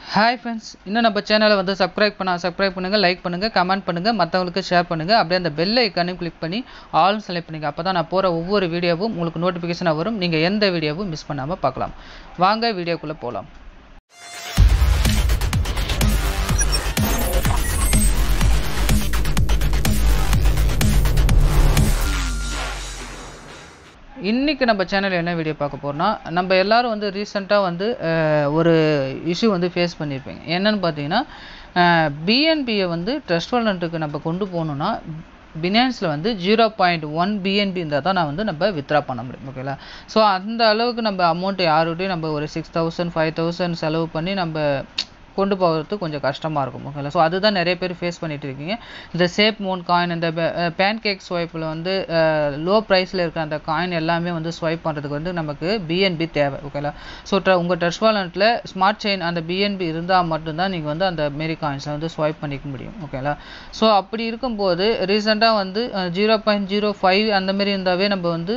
hi friends இன்னும் நம்ம சேனலை வந்து சப்ஸ்கிரைப் பண்ண சப்ஸ்கிரைப் பண்ணுங்கள் லைக் பண்ணுங்கள் கமெண்ட் பண்ணுங்கள் மற்றவங்களுக்கு ஷேர் பண்ணுங்கள் அப்படியே அந்த பெல் ஐக்கானையும் கிளிக் பண்ணி ஆல் செலக்ட் பண்ணுங்கள் அப்போ தான் நான் போகிற ஒவ்வொரு வீடியோவும் உங்களுக்கு நோட்டிஃபிகேஷனாக வரும் நீங்கள் எந்த வீடியோவும் மிஸ் பண்ணாமல் பார்க்கலாம் வாங்க வீடியோக்குள்ளே போகலாம் இன்றைக்கி நம்ம சேனலில் என்ன வீடியோ பார்க்க போகிறோம்னா நம்ம எல்லாரும் வந்து ரீசெண்டாக வந்து அஹ், ஒரு இஷ்யூ வந்து ஃபேஸ் பண்ணியிருப்பீங்க என்னன்னு பார்த்தீங்கன்னா பிஎன்பியை வந்து ட்ரஸ்ட் வாலண்ட்டுக்கு நம்ம கொண்டு போகணுன்னா பினான்ஸில் வந்து ஜீரோ பாயிண்ட் ஒன் பிஎன்பி இருந்தால் தான் நான் வந்து நம்ம வித்ரா பண்ண முடியும் ஓகேங்களா ஸோ அந்த அளவுக்கு நம்ம அமௌண்ட் யாருகிட்டையும் நம்ம ஒரு சிக்ஸ் தௌசண்ட் ஃபைவ் தௌசண்ட் செலவு பண்ணி நம்ம கொண்டு போகிறது கொஞ்சம் கஷ்டமாக இருக்கும் ஓகேங்களா ஸோ அதுதான் நிறைய பேர் ஃபேஸ் பண்ணிட்டு இருக்கீங்க இந்த சேப் மோன் காயின் இந்த பேன் கேக் ஸ்வைப்பில் வந்து லோ ப்ரைஸில் இருக்கிற அந்த காயின் எல்லாமே வந்து ஸ்வைப் பண்ணுறதுக்கு வந்து நமக்கு பிஎன்பி தேவை ஓகேங்களா ஸோ உங்கள் டச் வாலெட்டில் ஸ்மார்ட் செயின் அந்த பிஎன்பி இருந்தால் மட்டும்தான் நீங்கள் வந்து அந்த மாரி காயின்ஸை வந்து ஸ்வைப் பண்ணிக்க முடியும் ஓகேங்களா ஸோ அப்படி இருக்கும்போது ரீசெண்டாக வந்து ஜீரோ பாயிண்ட் ஜீரோ ஃபைவ் அந்த மாதிரி இருந்தாவே நம்ம வந்து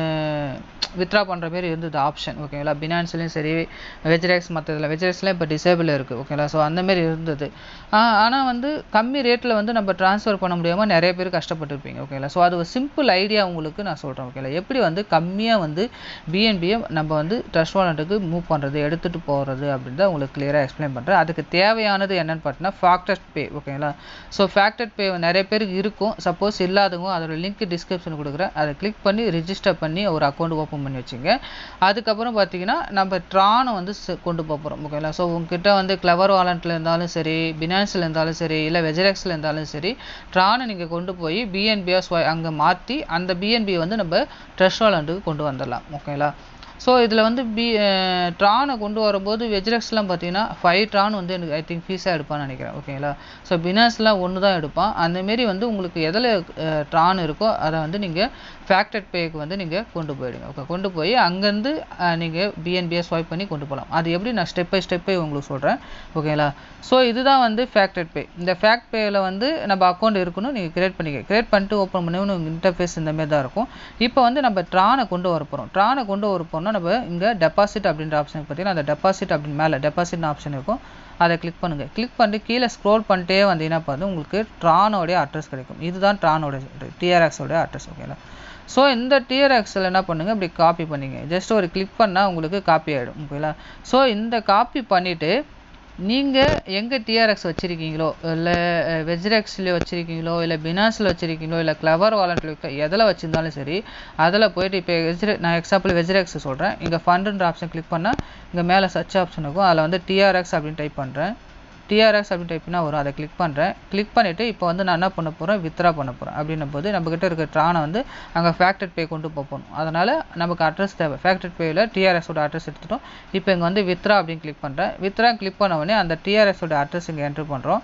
வித்ரா பண்ணுற மாதிரி இருந்தது ஆப்ஷன் ஓகேங்களா பினான்ஸ்லேயும் சரி வெஜ்ரெக்ஸ் மற்றதில் வெஜ்ரெக்ஸ்லாம் இப்போ டிசேபிள் இருக்குது ஓகேங்களா ஸோ அந்த மாதிரி இருந்தது ஆனால் வந்து கம்மி ரேட்டில் வந்து நம்ம ட்ரான்ஸ்ஃபர் பண்ண முடியாமல் நிறைய பேர் கஷ்டப்பட்டுருப்பீங்க ஓகேங்களா ஸோ அது ஒரு சிம்பிள் ஐடியா உங்களுக்கு நான் சொல்கிறேன் ஓகேங்களா எப்படி வந்து கம்மியாக வந்து பிஎன்பியை நம்ம வந்து ட்ரஸ்ட் வாலண்ட்டுக்கு மூவ் பண்ணுறது எடுத்துகிட்டு போகிறது அப்படின்னு தான் உங்களுக்கு கிளியராக எக்ஸ்பிளைன் பண்ணுறேன் அதுக்கு தேவையானது என்னென்னு பார்த்தீங்கன்னா ஃபேக்டர் பே ஓகேங்களா ஸோ ஃபேக்டர் பே நிறைய பேருக்கு இருக்கும் சப்போஸ் இல்லாதவங்க அதோட லிங்க் டிஸ்கிரிப்ஷன் கொடுக்குறேன் அதை கிளிக் பண்ணி ரிஜிஸ்டர் பண்ணி ஒரு அக்கௌண்ட் ஓப்பன் பண்ணி வச்சுங்க அதுக்கப்புறம் பார்த்தீங்கன்னா நம்ம ட்ரானை வந்து செ- கொண்டு போக போகிறோம் ஓகேங்களா ஸோ உங்ககிட்ட வந்து கிளவர் வாலண்ட்டில் இருந்தாலும் சரி பினான்ஸில் இருந்தாலும் சரி இல்லை வெஜரெக்ஸில் இருந்தாலும் சரி ட்ரானை நீங்கள் கொண்டு போய் பிஎன்பியாக ஸ்வை அங்கே மாற்றி அந்த பிஎன்பியை வந்து நம்ம ட்ரெஷ் வாலண்ட்டுக்கு கொண்டு வந்துடலாம் ஓகேங்களா ஸோ இதில் வந்து பி ட்ரானை கொண்டு வரும்போது வெஜ்ரெக்ஸ்லாம் பார்த்தீங்கன்னா ஃபைவ் ட்ரான் வந்து எனக்கு ஐ திங்க் ஃபீஸாக எடுப்பான்னு நினைக்கிறேன் ஓகேங்களா ஸோ பினான்ஸ்லாம் ஒன்று தான் எடுப்பான் அந்தமாரி வந்து உங்களுக்கு எதில் ட்ரான் இருக்கோ அதை வந்து நீங்கள் ஃபேக்டட் பேக்கு வந்து நீங்கள் கொண்டு போயிடுங்க ஓகே கொண்டு போய் அங்கேருந்து நீங்கள் பிஎன்பியை ஸ்வைப் பண்ணி கொண்டு போகலாம் அது எப்படி நான் ஸ்டெப் பை ஸ்டெப் பை உங்களுக்கு சொல்கிறேன் ஓகேங்களா ஸோ இதுதான் வந்து ஃபேக்டட் பே இந்த ஃபேக்ட் பேயில் வந்து நம்ம அக்கௌண்ட் இருக்கணும் நீங்கள் கிரியேட் பண்ணிக்க கிரியேட் பண்ணிட்டு ஓப்பன் பண்ணி உங்கள் இன்டர்ஃபேஸ் இந்த மாதிரி தான் இருக்கும் இப்போ வந்து நம்ம ட்ரானை கொண்டு வர போகிறோம் ட்ரானை கொண்டு வர போறோம்னா நம்ம இங்கே டெபாசிட் அப்படின்ற ஆப்ஷன் பார்த்தீங்கன்னா அந்த டெபாசிட் அப்படின்னு மேலே டெபாசிட்னு ஆப்ஷன் இருக்கும் அதை கிளிக் பண்ணுங்கள் கிளிக் பண்ணிட்டு கீழே ஸ்க்ரோல் பண்ணிட்டே வந்தீங்கன்னா பார்த்து உங்களுக்கு ட்ரானோடைய அட்ரஸ் கிடைக்கும் இதுதான் ட்ரானோட டிஆர்எக்ஸோட அட்ரஸ் ஓகேங்களா ஸோ இந்த டிஆர்எக்ஸில் என்ன பண்ணுங்கள் இப்படி காப்பி பண்ணிங்க ஜஸ்ட் ஒரு கிளிக் பண்ணால் உங்களுக்கு காப்பி ஆகிடும் ஓகேங்களா ஸோ இந்த காப்பி பண்ணிவிட்டு நீங்கள் எங்கே டிஆர்எக்ஸ் வச்சுருக்கீங்களோ இல்லை வெஜ்ரெக்ஸில் வச்சுருக்கீங்களோ இல்லை பினான்ஸில் வச்சுருக்கீங்களோ இல்லை கிளவர் வாலெட்டில் எதில் வச்சுருந்தாலும் சரி அதில் போயிட்டு இப்போ வெஜ்ரெ நான் எக்ஸாம்பிள் வெஜ்ரெக்ஸ் சொல்கிறேன் இங்கே ஃபண்டுன்ற ஆப்ஷன் கிளிக் பண்ணால் இங்கே மேலே சர்ச் ஆப்ஷன் இருக்கும் அதில் வந்து டிஆர்எக்ஸ் அப்படின்னு டைப் பண்ணுறேன் டிஆர்எக்ஸ் அப்படின்னு டைப் பண்ணால் வரும் அதை கிளிக் பண்ணுறேன் கிளிக் பண்ணிவிட்டு இப்போ வந்து நான் என்ன பண்ண போகிறேன் வித்ரா பண்ண போகிறேன் அப்படின்னும் போது நம்மக்கிட்ட இருக்க ட்ரானை வந்து அங்கே ஃபேக்டட் பே கொண்டு போகணும் அதனால் நமக்கு அட்ரஸ் தேவை ஃபேக்டட் பேயில் டிஆர்எஸோட அட்ரஸ் எடுத்துட்டோம் இப்போ இங்கே வந்து வித்ரா அப்படின்னு கிளிக் பண்ணுறேன் வித்ரா கிளிக் பண்ண உடனே அந்த டிஆர்எஸோட அட்ரஸ் இங்கே என்ட்ரு பண்ணுறோம்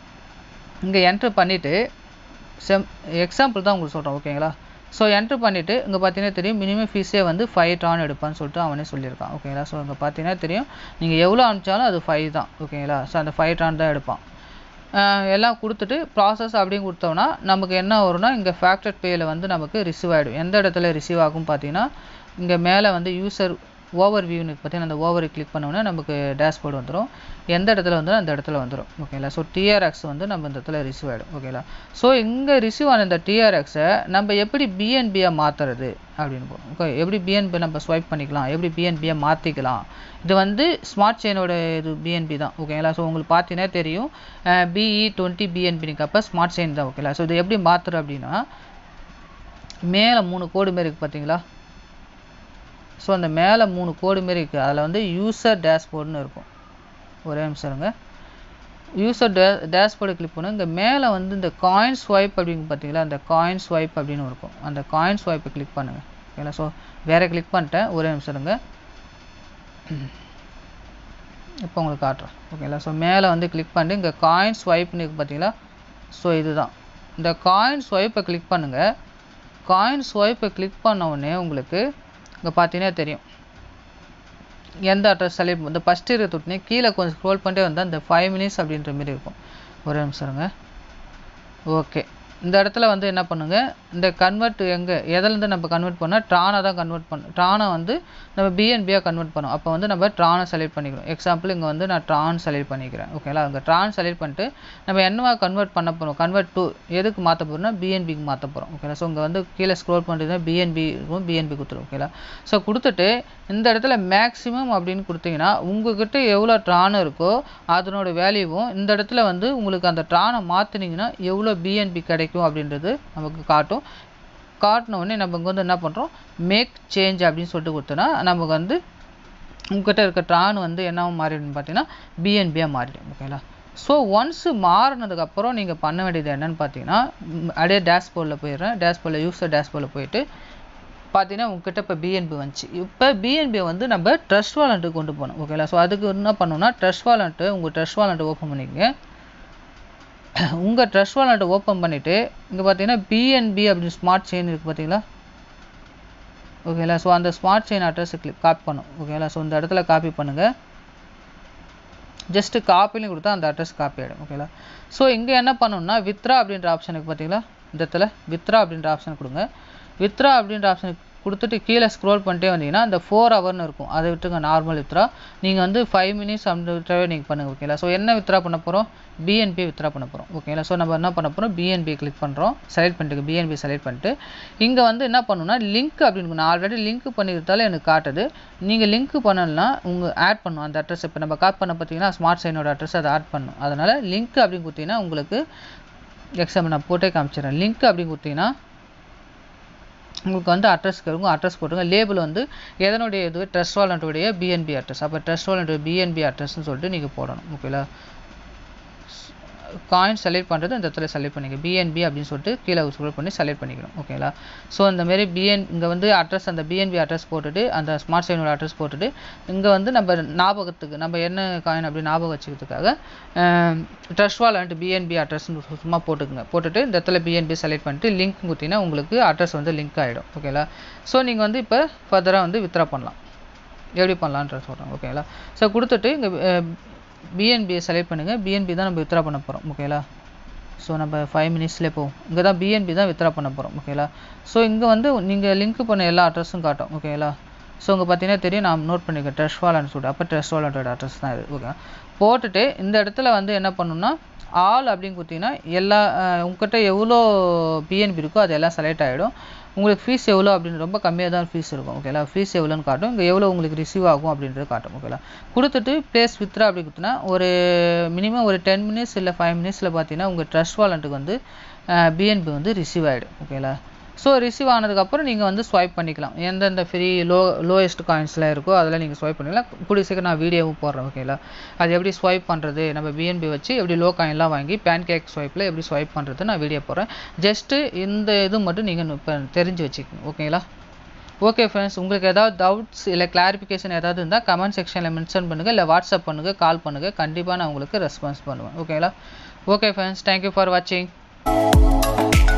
இங்கே என்ட்ரு பண்ணிவிட்டு செம் எக்ஸாம்பிள் தான் உங்களுக்கு சொல்கிறேன் ஓகேங்களா ஸோ என்ட்ரு பண்ணிவிட்டு இங்கே பார்த்தீங்கன்னா தெரியும் மினிமம் ஃபீஸே வந்து ஃபைவ் டான் எடுப்பான்னு சொல்லிட்டு அவனே சொல்லியிருக்கான் ஓகேங்களா ஸோ இங்கே பார்த்தீங்கன்னா தெரியும் நீங்கள் எவ்வளோ அனுப்பிச்சாலும் அது ஃபைவ் தான் ஓகேங்களா ஸோ அந்த ஃபைவ் டான் தான் எடுப்பான் ஆஹ் எல்லாம் கொடுத்துட்டு ப்ராசஸ் அப்படின்னு கொடுத்தோம்னா நமக்கு என்ன வரும்னா இங்கே ஃபேக்டட் பேயில் வந்து நமக்கு ரிசீவ் ஆகிடும் எந்த இடத்துல ரிசீவ் ஆகும் பார்த்தீங்கன்னா இங்கே மேலே வந்து யூசர் ஓவர் வியூன்னு பார்த்தீங்கன்னா அந்த ஓவரை கிளிக் பண்ணோன்னா நமக்கு டேஷ்போர்டு வந்துடும் எந்த இடத்துல வந்துடும் அந்த இடத்துல வந்துடும் ஓகேங்களா ஸோ டிஆர்எக்ஸ் வந்து நம்ம இந்த இடத்துல ரிசீவ் ஆகிடும் ஓகேங்களா ஸோ இங்கே ரிசீவ் ஆன இந்த டிஆர்எக்ஸை நம்ம எப்படி பிஎன்பியாக மாற்றுறது அப்படின்னு போகிறோம் ஓகே எப்படி பிஎன்பி நம்ம ஸ்வைப் பண்ணிக்கலாம் எப்படி பிஎன்பியை மாற்றிக்கலாம் இது வந்து ஸ்மார்ட் செயினோட இது பிஎன்பி தான் ஓகேங்களா ஸோ உங்களுக்கு பார்த்தீங்கன்னா தெரியும் பிஇ டுவெண்ட்டி பிஎன்பினிக்கப்போ ஸ்மார்ட் செயின் தான் ஓகேங்களா ஸோ இது எப்படி மாற்றுறோம் அப்படின்னா மேலே மூணு கோடு மாரி இருக்குது பார்த்தீங்களா ஸோ அந்த மேலே மூணு கோடு மாரி இருக்குது அதில் வந்து யூசர் டேஷ்போர்டுன்னு இருக்கும் ஒரே நிமிஷம் இருங்க யூசர் டே டேஷ்போர்டு கிளிக் பண்ணுங்க இங்கே மேலே வந்து இந்த காயின் ஸ்வைப் அப்படிங்க பார்த்தீங்களா அந்த காயின் ஸ்வைப் அப்படின்னு இருக்கும் அந்த காயின் ஸ்வைப்பை கிளிக் பண்ணுங்கள் ஓகேங்களா ஸோ வேறு கிளிக் பண்ணிட்டேன் ஒரே நிமிஷம் இருங்க இப்போ உங்களுக்கு காட்டுறேன் ஓகேங்களா ஸோ மேலே வந்து கிளிக் பண்ணிட்டு இங்கே காயின் ஸ்வைப்னு இருக்கு பார்த்தீங்களா ஸோ இதுதான் இந்த காயின் ஸ்வைப்பை கிளிக் பண்ணுங்கள் காயின் ஸ்வைப்பை கிளிக் பண்ண உடனே உங்களுக்கு இங்கே பார்த்தீங்கன்னா தெரியும் எந்த அட்ரஸ் செலக்ட் இந்த ஃபஸ்ட் இருக்க தொட்டினே கீழே கொஞ்சம் ஸ்க்ரோல் பண்ணிட்டே வந்தால் இந்த ஃபைவ் மினிட்ஸ் அப்படின்ற மாதிரி இருக்கும் ஒரே நிமிஷம் இருங்க ஓகே இந்த இடத்துல வந்து என்ன பண்ணுங்க இந்த கன்வெர்ட் எங்கே எதுலேருந்து நம்ம கன்வெர்ட் பண்ணால் ட்ரானை தான் கன்வெர்ட் பண்ணணும் ட்ரானை வந்து நம்ம பிஎன்பியாக கன்வெர்ட் பண்ணோம் அப்போ வந்து நம்ம ட்ரானை செலக்ட் பண்ணிக்கிறோம் எக்ஸாம்பிள் இங்கே வந்து நான் ட்ரான் செலக்ட் பண்ணிக்கிறேன் ஓகேங்களா அங்கே ட்ரான் செலக்ட் பண்ணிட்டு நம்ம என்னவா கன்வெர்ட் பண்ண போகிறோம் கன்வெர்ட் டு எதுக்கு மாற்ற போகிறோம்னா பிஎன்பிக்கு மாற்ற போகிறோம் ஓகேங்களா ஸோ இங்கே வந்து கீழே ஸ்க்ரோல் பண்ணுறது பிஎன்பி இருக்கும் பிஎன்பி கொடுத்துரும் ஓகேங்களா ஸோ கொடுத்துட்டு இந்த இடத்துல மேக்ஸிமம் அப்படின்னு கொடுத்தீங்கன்னா உங்ககிட்ட எவ்வளோ ட்ரான் இருக்கோ அதனோட வேல்யூவும் இந்த இடத்துல வந்து உங்களுக்கு அந்த ட்ரானை மாற்றினீங்கன்னா எவ்வளோ பிஎன்பி கிடைக்கும் அப்படின்றது நமக்கு காட்டும் காட்டின உடனே நம்ம இங்கே வந்து என்ன பண்ணுறோம் மேக் சேஞ்ச் அப்படின்னு சொல்லிட்டு கொடுத்தோன்னா நமக்கு வந்து உங்ககிட்ட இருக்க ட்ரான் வந்து என்னவா மாறிடும்னு பார்த்தீங்கன்னா பிஎன்பியாக மாறிடும் ஓகேங்களா ஸோ ஒன்ஸ் மாறினதுக்கப்புறம் நீங்கள் பண்ண வேண்டியது என்னன்னு பார்த்தீங்கன்னா ம், அப்படியே டேஷ்போர்டில் போயிடுறேன் டேஷ்போர்டில் யூஸர் டேஷ்போர்டில் போயிட்டு பார்த்தீங்கன்னா உங்ககிட்ட இப்போ பிஎன்பி வந்துச்சு இப்போ பிஎன்பியை வந்து நம்ம ட்ரஸ்ட் வாலண்ட்டுக்கு கொண்டு போகணும் ஓகேங்களா ஸோ அதுக்கு என்ன பண்ணணும்னா ட்ரஸ்ட் வாலண்ட்டு உங்கள் ட்ரஸ்ட் வாலண்ட்டை ஓப்பன் பண்ணிக்கங்க உங்கள் ட்ரஸ்ட் வாலண்ட்டை ஓப்பன் பண்ணிவிட்டு இங்கே பார்த்தீங்கன்னா பிஎன்பி அப்படின்னு ஸ்மார்ட் செயின் இருக்குது பார்த்தீங்களா ஓகேங்களா ஸோ அந்த ஸ்மார்ட் செயின் அட்ரஸை கிளிக் காப்பி பண்ணும் ஓகேங்களா ஸோ இந்த இடத்துல காப்பி பண்ணுங்கள் ஜஸ்ட்டு காப்பிலையும் கொடுத்தா அந்த அட்ரஸ் காப்பி ஆகிடும் ஓகேங்களா ஸோ இங்கே என்ன பண்ணணும்னா வித்ரா அப்படின்ற ஆப்ஷனுக்கு பார்த்தீங்களா இந்த இடத்துல வித்ரா அப்படின்ற ஆப்ஷன் கொடுங்க வித்ரா அப்படின்ற ஆப்ஷனுக்கு கொடுத்துட்டு கீழே ஸ்க்ரோல் பண்ணிட்டே வந்தீங்கன்னா அந்த ஃபோர் ஹவர்னு இருக்கும் அதை விட்டுங்க நார்மல் வித்ரா நீங்கள் வந்து ஃபைவ் மினிட்ஸ் அந்த வித்ராவே நீங்கள் பண்ணுங்க ஓகேங்களா ஸோ என்ன வித்ரா பண்ண போகிறோம் பிஎன்பி வித்ரா பண்ண போகிறோம் ஓகேங்களா ஸோ நம்ம என்ன பண்ண போகிறோம் பிஎன்பி கிளிக் பண்ணுறோம் செலக்ட் பண்ணிட்டு பிஎன்பி செலக்ட் பண்ணிட்டு இங்கே வந்து என்ன பண்ணணும்னா லிங்க் அப்படின்னு நான் ஆல்ரெடி லிங்க் பண்ணியிருந்தாலும் எனக்கு காட்டுது நீங்கள் லிங்க் பண்ணலன்னா உங்கள் ஆட் பண்ணும் அந்த அட்ரஸ் இப்போ நம்ம காப்பி பண்ண பார்த்தீங்கன்னா ஸ்மார்ட் சைனோட அட்ரஸ் அதை ஆட் பண்ணும் அதனால் லிங்க் அப்படின்னு கொடுத்தீங்கன்னா உங்களுக்கு எக்ஸாம்பிள் நான் போட்டே காமிச்சிடுறேன் லிங்க் அப்படின்னு கொடுத்தீங்கன்னா உங்களுக்கு வந்து அட்ரஸ் இருக்கும் அட்ரஸ் போட்டுங்க லேபிள் வந்து எதனுடைய இது ட்ரஸ்ட் வாலண்ட்டுடைய பிஎன்பி அட்ரஸ் அப்போ ட்ரஸ்ட் வாலண்ட் பிஎன்பி அட்ரஸ்னு சொல்லிட்டு நீங்கள் போடணும் ஓகேங்களா காயின் செலக்ட் பண்ணுறது இந்த இடத்துல செலக்ட் பண்ணிக்க பிஎன்பி அப்படின்னு சொல்லிட்டு கீழே ஸ்க்ரோல் பண்ணி செலக்ட் பண்ணிக்கணும் ஓகேங்களா ஸோ இந்த மாதிரி பிஎன் இங்கே வந்து அட்ரஸ் அந்த பிஎன்பி அட்ரஸ் போட்டுட்டு அந்த ஸ்மார்ட் சைனோட அட்ரஸ் போட்டுட்டு இங்கே வந்து நம்ம ஞாபகத்துக்கு நம்ம என்ன காயின் அப்படி ஞாபகம் வச்சுக்கிறதுக்காக ட்ரஸ்ட் வாலண்ட் பிஎன்பி அட்ரஸ்னு சும்மா போட்டுக்குங்க போட்டுட்டு இந்த இடத்துல பிஎன்பி செலக்ட் பண்ணிட்டு லிங்க் கொடுத்தீங்கன்னா உங்களுக்கு அட்ரஸ் வந்து லிங்க் ஆகிடும் ஓகேங்களா ஸோ நீங்கள் வந்து இப்போ ஃபர்தராக வந்து வித்ரா பண்ணலாம் எப்படி பண்ணலான்ற சொல்கிறேன் ஓகேங்களா ஸோ கொடுத்துட்டு இங்கே பிஎன்பியை செலக்ட் பண்ணுங்கள் பிஎன்பி தான் நம்ம வித்ரா பண்ண போகிறோம் ஓகேங்களா ஸோ நம்ம ஃபைவ் மினிட்ஸ்லேயே போவோம் இங்கே தான் பிஎன்பி தான் வித்ரா பண்ண போகிறோம் ஓகேங்களா ஸோ இங்கே வந்து நீங்கள் லிங்க் பண்ண எல்லா அட்ரஸும் காட்டும் ஓகேங்களா ஸோ இங்கே பார்த்தீங்கன்னா தெரியும் நான் நோட் பண்ணிக்கிறேன் ட்ரெஷ் வாலன்னு சொல்லிட்டு அப்போ ட்ரெஷ் வாலண்டோட அட்ரஸ் தான் இது ஓகே போட்டுட்டு இந்த இடத்துல வந்து என்ன பண்ணணும்னா ஆல் அப்படின்னு கொடுத்தீங்கன்னா எல்லா அஹ், உங்ககிட்ட எவ்வளோ பிஎன்பி இருக்கோ அது எல்லாம் செலக்ட் ஆகிடும் உங்களுக்கு ஃபீஸ் எவ்வளோ அப்படின்னு ரொம்ப கம்மியாக தான் ஃபீஸ் இருக்கும் ஓகேங்களா ஃபீஸ் எவ்வளோன்னு காட்டும் இங்கே எவ்வளோ உங்களுக்கு ரிசீவ் ஆகும் அப்படின்றது காட்டும் ஓகேங்களா கொடுத்துட்டு ப்ளேஸ் வித்ரா அப்படி கொடுத்தனா ஒரு மினிமம் ஒரு டென் மினிட்ஸ் இல்லை ஃபைவ் மினிட்ஸில் பார்த்தீங்கன்னா உங்கள் ட்ரஸ்ட் வாலண்ட்டுக்கு வந்து பிஎன்பி வந்து ரிசீவ் ஆகிடும் ஓகேங்களா ஸோ ரிசீவ் ஆனதுக்கப்புறம் நீங்கள் வந்து ஸ்வைப் பண்ணிக்கலாம் எந்தெந்த ஃப்ரீ லோ லோயஸ்ட் காயின்ஸ்லாம் இருக்கோ அதெல்லாம் நீங்கள் ஸ்வைப் பண்ணிக்கலாம் கூடிய சீக்கிரம் நான் வீடியோவும் போடுறேன் ஓகேங்களா அது எப்படி ஸ்வைப் பண்ணுறது நம்ம பிஎன்பி வச்சு எப்படி லோ காயின்லாம் வாங்கி பேன் கேக் ஸ்வைப்பில் எப்படி ஸ்வைப் பண்ணுறது நான் வீடியோ போடுறேன் ஜஸ்ட்டு இந்த இது மட்டும் நீங்கள் இப்போ தெரிஞ்சு வச்சுக்கோங்க ஓகேங்களா ஓகே ஃப்ரெண்ட்ஸ் உங்களுக்கு ஏதாவது டவுட்ஸ் இல்லை கிளாரிஃபிகேஷன் ஏதாவது இருந்தால் கமெண்ட் செக்ஷனில் மென்ஷன் பண்ணுங்கள் இல்லை வாட்ஸ்அப் பண்ணுங்கள் கால் பண்ணுங்கள் கண்டிப்பாக நான் உங்களுக்கு ரெஸ்பான்ஸ் பண்ணுவேன் ஓகேங்களா ஓகே ஃப்ரெண்ட்ஸ் தேங்க்யூ ஃபார் வாட்சிங்